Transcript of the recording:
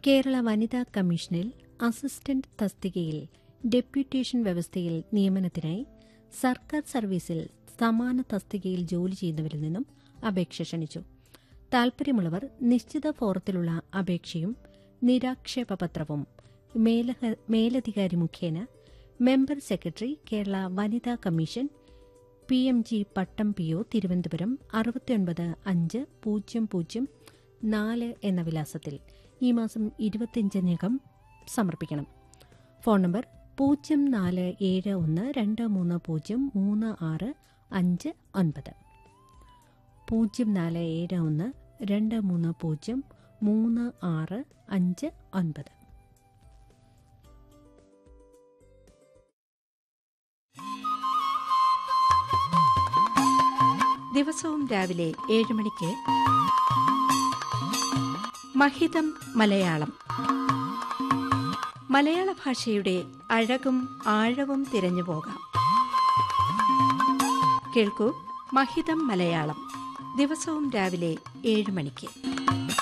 കേരള വനിതാ കമ്മീഷനിൽ അസിസ്റ്റന്റ് തസ്തികയിൽ ഡെപ്യൂട്ടേഷൻ വ്യവസ്ഥയിൽ നിയമനത്തിനായി സർക്കാർ സർവീസിൽ സമാന തസ്തികയിൽ ജോലി ചെയ്യുന്നവരിൽ നിന്നും അപേക്ഷ ക്ഷണിച്ചു താൽപര്യമുള്ളവർ നിശ്ചിത ഫോറത്തിലുള്ള അപേക്ഷയും നിരാക്ഷേപപത്രവും മേലഹ- മേലധികാരി മുഖേന മെമ്പർ സെക്രട്ടറി കേരള വനിതാ commission P M G Pattam P O Thiruvananthapuram അറുപത്തിയൊൻപത് അഞ്ച് പൂജ്യം പൂജ്യം നാല് എന്ന വിലാസത്തിൽ ഈ മാസം ഇരുപത്തിയഞ്ചിനകം സമർപ്പിക്കണം ഫോൺ നമ്പർ പൂജ്യം നാല് ഏഴ് ഒന്ന് രണ്ട് മൂന്ന് പൂജ്യം മൂന്ന് ആറ് അഞ്ച് ഒൻപത് പൂജ്യം നാല് ഏഴ് ഒന്ന് രണ്ട് മൂന്ന് പൂജ്യം മൂന്ന് ആറ് അഞ്ച് ഒൻപത് ദിവസവും രാവിലെ ഏഴ് മണിക്ക് മഹിതം മലയാളം മലയാള ഭാഷയുടെ അഴകും ആഴവും തിരഞ്ഞു പോകാം കേൾക്കൂ മഹിതം മലയാളം ദിവസവും രാവിലെ ഏഴ് മണിക്ക്